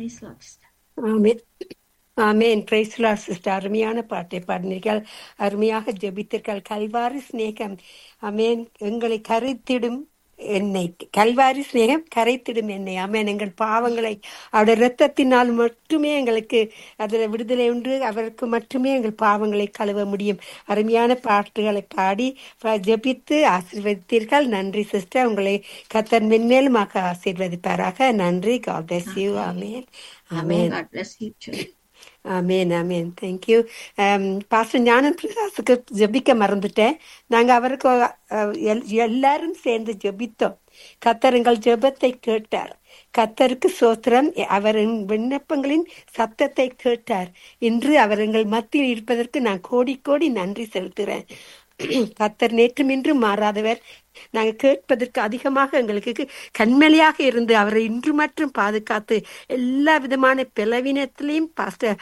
Praise Lord, sister. Amen amen praise Lord sister அருமையான பாட்டை பாடினீர்கள் அருமையாக ஜெபித்தீர்கள் கல்வாரி சிநேகம் ஆமென் எங்களை கரைத்திடும் என்னை கல்வாரி சிநேகம் கரைத்திடும் என்னை ஆமென் எங்கள் பாவங்களை அவருடைய இரத்தத்தினால் மட்டுமே எங்களுக்கு அதில் விடுதலை உண்டு அவருக்கு மட்டுமே எங்கள் பாவங்களை கழுவ முடியும் அருமையான பாட்டுகளை பாடி ப- ஜெபித்து ஆசீர்வதித்தீர்கள் நன்றி சிஸ்டர் உங்களை கத்தர் மென்மேலுமாக ஆசீர்வதிப்பாராக நன்றி God bless you amen Amen. Amen God bless you too. Amen amen thank you pastor Gnanam பிரகாசுக்கு ஜெபிக்க மறந்துட்டேன் நாங்கள் அவருக்கு அஹ், எல்- எல்லாரும் சேர்ந்து ஜெபித்தோம் கத்தர் எங்கள் ஜெபத்தை கேட்டார் கத்தருக்கு சோத்திரம் அவரின் விண்ணப்பங்களின் சத்தத்தை கேட்டார் இன்று அவர் எங்கள் மத்தியில் இருப்பதற்கு நான் கோடி கோடி நன்றி செலுத்துகிறேன் கத்தர் நேற்றும் இன்றும் மாறாதவர் நாங்கள் கேட்பதற்கு அதிகமாக எங்களுக்கு கண்மலையாக இருந்து அவரை இன்று மட்டும் பாதுகாத்து எல்லா விதமான பிளவினத்திலையும் பாஸ்டர்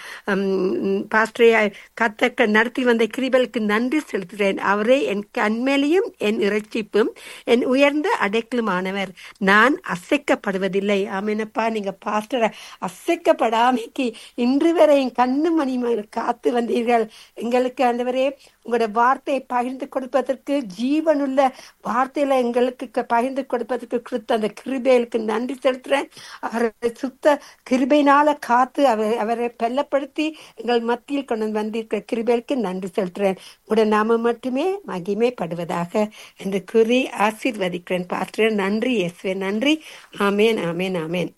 பாஸ்டரை கத்த நடத்தி வந்த கிரிபலுக்கு நன்றி செலுத்துகிறேன் அவரே என் கண்மேலையும் என் இறைச்சிப்பும் என் உயர்ந்த அடைக்கலுமானவர் நான் அசைக்கப்படுவதில்லை ஆமீனப்பா நீங்க பாஸ்டரை அசைக்கப்படாமைக்கு இன்று வரை என் கண்ணு மணி காத்து வந்தீர்கள் எங்களுக்கு ஆண்டவரே உங்களோட வார்த்தையை பகிர்ந்து கொடுப்பதற்கு ஜீவனுள்ள வார்த்தையில எங்களுக்கு க- பகிர்ந்து கொடுப்பதற்கு கொடுத்த அந்த கிருபைகளுக்கு நன்றி செலுத்துறேன் அவரை சுத்த கிருபையினால காத்து அவர் அவரை பெல்லப்படுத்தி எங்கள் மத்தியில் கொண்டு வந்து வந்திருக்கிற கிருபைகளுக்கு நன்றி செலுத்துறேன் உடைய நாம மட்டுமே மகிமைப்படுவதாக என்று கூறி ஆசீர்வதிக்கிறேன் பாஸ்டர் நன்றி இயேசுவே நன்றி ஆமேன் ஆமேன் ஆமேன்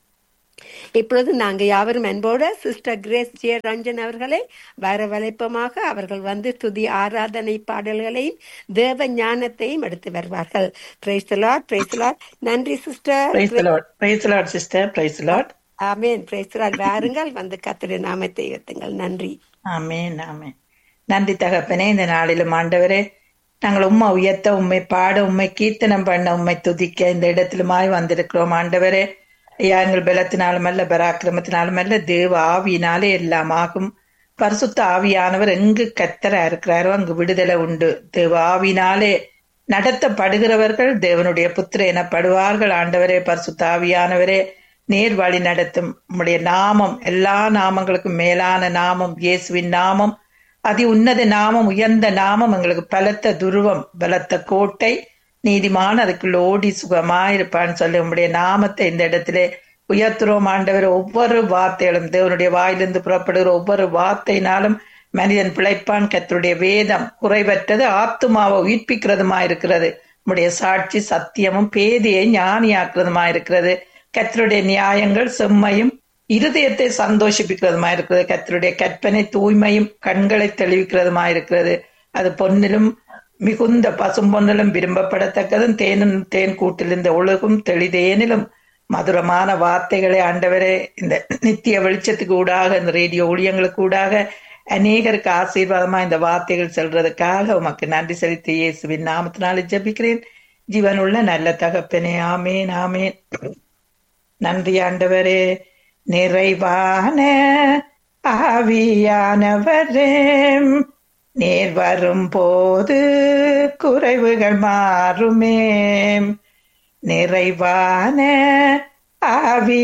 இப்பொழுது நாங்கள் யாவரும் அன்போட சிஸ்டர் கிரேஸ் ஜே ரஞ்சன் அவர்களை வரவழைப்பமாக அவர்கள் வந்து துதி ஆராதனை பாடல்களையும் தேவ ஞானத்தையும் எடுத்து வருவார்கள் பிரைஸ் லார்ட் பிரைஸ் லார்ட் நன்றி sister praise Lord praise Lord sister praise Lord amen praise Lord வாருங்கள் வந்து கத்துடைய நாமத்தை உயர்த்துங்கள் நன்றி ஆமேன் ஆமேன் நன்றி தகப்பனே இந்த நாளிலும் ஆண்டவரே நாங்கள் உம்மை உயர்த்த உம்மை பாட உம்மை கீர்த்தனம் பண்ண உம்மை துதிக்க இந்த இடத்திலுமாய் வந்திருக்கிறோம் ஆண்டவரே ஐயா எங்கள் பலத்தினாலும் அல்ல பராக்கிரமத்தினாலும் அல்ல தேவ ஆவியினாலே எல்லாம் ஆகும் பரிசுத்த ஆவியானவர் எங்கு கத்தரா இருக்கிறாரோ அங்கு விடுதலை உண்டு தேவ ஆவியினாலே நடத்தப்படுகிறவர்கள் தேவனுடைய புத்திர எனப்படுவார்கள் ஆண்டவரே பரிசுத்த ஆவியானவரே நேர் வழி நடத்தும் உம்முடைய நாமம் எல்லா நாமங்களுக்கும் மேலான நாமம் இயேசுவின் நாமம் அதி உன்னத நாமம் உயர்ந்த நாமம் எங்களுக்கு பலத்த துருவம் பலத்த கோட்டை நீதிமான் அதுக்குள்ள ஓடி சுகமாயிருப்பான்னு சொல்லி உம்முடைய நாமத்தை இந்த இடத்திலே உயர்த்துறோம் ஆண்டவர் ஒவ்வொரு வார்த்தைகளும் தேவனுடைய வாயிலிருந்து புறப்படுகிற ஒவ்வொரு வார்த்தையினாலும் மனிதன் பிழைப்பான் கர்த்தருடைய வேதம் குறைவற்றது ஆத்துமாவை உயிர்ப்பிக்கிறதுமா இருக்கிறது உம்முடைய சாட்சி சத்தியமும் பேதியை ஞானியாக்குறதுமா இருக்கிறது கர்த்தருடைய நியாயங்கள் செம்மையும் இருதயத்தை சந்தோஷிப்பிக்கிறதுமா இருக்கிறது கர்த்தருடைய கற்பனை தூய்மையும் கண்களை தெளிவிக்கிறதுமா இருக்கிறது அது பொன்னிலும் மிகுந்த பசும் பொன்னிலும் விரும்பப்படத்தக்கதும் தேனும் தேன் கூட்டிலிருந்த ஒழுகும் தெளிதேனிலும் மதுரமான வார்த்தைகளை ஆண்டவரே இந்த நித்திய வெளிச்சத்துக்கு ஊடாக இந்த ரேடியோ ஊழியங்களுக்கு ஊடாக அநேகருக்கு ஆசீர்வாதமா இந்த வார்த்தைகள் செல்றதுக்காக உமக்கு நன்றி செலுத்தி இயேசுவின் நாமத்தினால ஜெபிக்கிறேன் ஜீவனுள்ள நல்ல தகப்பனே ஆமேன் ஆமேன் நன்றி ஆண்டவரே நிறைவான ஆவியானவரே நேர் வரும் போது குறைவுகள் மாறுமே நிறைவான ஆவி